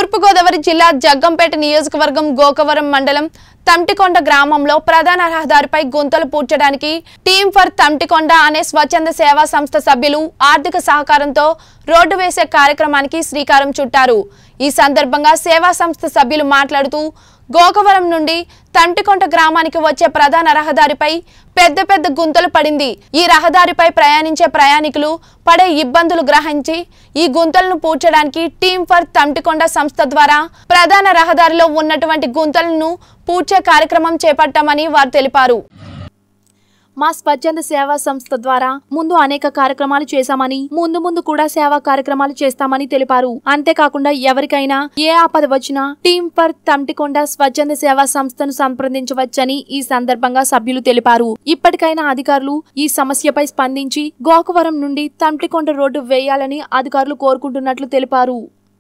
తూర్పుగోదావరి జిల్లా జగ్గంపేట నియోజకవర్గం గోకవరం మండలం తమ్టికొండ గ్రామంలో ప్రధాన రహదారిపై గుంతలు పూడ్చడానికి టీం ఫర్ తమ్టికొండ అనే స్వచ్ఛంద సేవా సంస్థ సభ్యులు ఆర్థిక సహకారంతో రోడ్డు వేసే కార్యక్రమానికి శ్రీకారం చుట్టారు ఈ సందర్భంగా సేవా సంస్థ సభ్యులు మాట్లాడుతూ గోకవరం నుండి తంటికొంట గ్రామానికి వచ్చే ప్రధాన రహదారిపై పెద్ద పెద్ద గుంతలు పడింది ఈ రహదారిపై ప్రయాణించే ప్రయాణికులు పడే ఇబ్బందులు గ్రహించి ఈ గుంతలను పూడ్చడానికి టీం ఫర్ తంటికొండ సంస్థ ద్వారా ప్రధాన రహదారిలో ఉన్నటువంటి గుంతలను పూడ్చే కార్యక్రమం చేపట్టామని వారు తెలిపారు మా స్వచ్ఛంద సేవా సంస్థ ద్వారా ముందు అనేక కార్యక్రమాలు చేశామని ముందు ముందు కూడా సేవా కార్యక్రమాలు చేస్తామని తెలిపారు అంతేకాకుండా ఎవరికైనా ఏ ఆపద వచ్చినా టీం ఫర్ తమ్టికొండ స్వచ్ఛంద సేవా సంస్థను సంప్రదించవచ్చని ఈ సందర్భంగా సభ్యులు తెలిపారు ఇప్పటికైనా అధికారులు ఈ సమస్యపై స్పందించి గోకవరం నుండి తమ్టికొండ రోడ్డు వేయాలని అధికారులు కోరుకుంటున్నట్లు తెలిపారు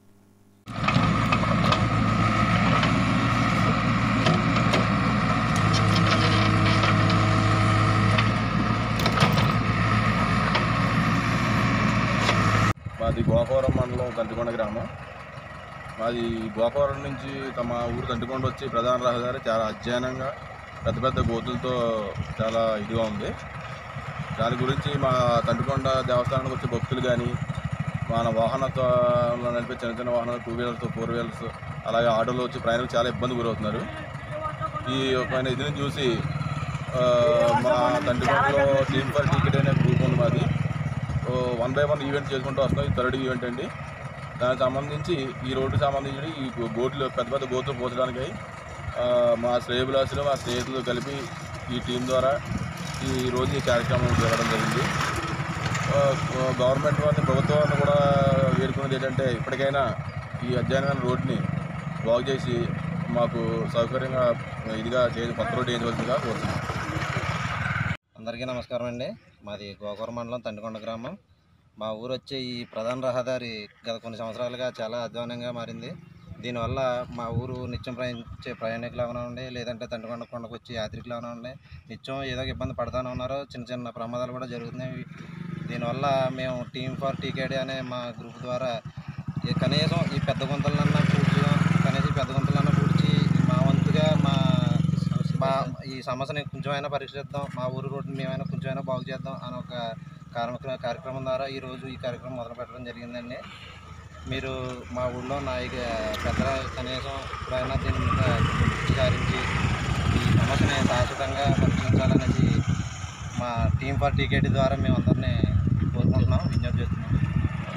మాది గోకవరం మండలం తంటికొండ గ్రామం మాది గోకవరం నుంచి తమ ఊరు తంటికొండ వచ్చి ప్రధాన రహదారి చాలా అధ్యయనంగా పెద్ద పెద్ద గోతులతో చాలా ఇదిగా ఉంది దాని గురించి మా తంటికొండ దేవస్థానానికి వచ్చే భక్తులు కానీ మన వాహనతో నడిపే చిన్న చిన్న వాహనాలు టూ వీలర్స్ ఫోర్ వీలర్స్ అలాగే ఆటోలో వచ్చి ప్రయాణికులు చాలా ఇబ్బంది గురవుతున్నారు ఈ ఒక ఇదిని చూసి ఆ, మా తండ్రికొండలో టీమ్ ఫర్ టికెట్ అనే గ్రూప్ ఉంది మాది వన్ బై వన్ ఈవెంట్ చేసుకుంటూ వస్తాం ఈ థర్డ్ ఈవెంట్ అండి దానికి సంబంధించి ఈ రోడ్డుకి సంబంధించి ఈ గోట్లు పెద్ద పెద్ద గోతులు పోసడానికి ఆ, మా శ్రేయభిలాసులు మా స్నేహితులు కలిపి ఈ టీం ద్వారా ఈ రోజు ఈ కార్యక్రమం చేయడం జరిగింది ఆ, గవర్నమెంట్ వారిని ప్రభుత్వాన్ని కూడా వేడుకున్నది ఏంటంటే ఇప్పటికైనా ఈ అధ్యయనమైన రోడ్ని బాగు చేసి మాకు సౌకర్యంగా ఇదిగా చేసి కొత్త రోడ్డు వేయవలసిందిగా కోరుతున్నాం అందరికీ నమస్కారం అండి మాది గోకవరం మండలం తండికొండ గ్రామం మా ఊరు వచ్చే ఈ ప్రధాన రహదారి గత కొన్ని సంవత్సరాలుగా చాలా అధ్వానంగా మారింది దీనివల్ల మా ఊరు నిత్యం ప్రయాణించే ప్రయాణికులు అవనండి లేదంటే తండికొండ కొండకు వచ్చి యాత్రికులు అవనండి నిత్యం ఏదో ఒక ఇబ్బంది పడతానే ఉన్నారు చిన్న చిన్న ప్రమాదాలు కూడా జరుగుతున్నాయి దీనివల్ల మేము టీమ్ ఫర్ టీకేడీ అనే మా గ్రూప్ ద్వారా ఈ కనీసం ఈ పెద్ద గుంతలన్నా పూడ్చుదాం కనీసం ఈ పెద్ద గుంతలన్నా పూడ్చి మా వంతుగా మా మా ఈ సమస్యని కొంచెమైనా పరీక్షిద్దాం మా ఊరు రోడ్డుని మేమైనా కొంచెమైనా బాగు చేద్దాం అని ఒక కార్యక్రమ కార్యక్రమం ద్వారా ఈరోజు ఈ కార్యక్రమం మొదలు పెట్టడం జరిగిందండి మీరు మా ఊళ్ళో నాయక పెద్దల కనీసం ఇప్పుడైనా దీని మీద విచారించి ఈ సమస్యని శాశ్వతంగా పరిష్కరించాలనేసి మా టీం ఫర్ టీకేటీ ద్వారా మేము అందరినీ కోరుకుంటున్నాం విజ్ఞప్తి చేస్తున్నాం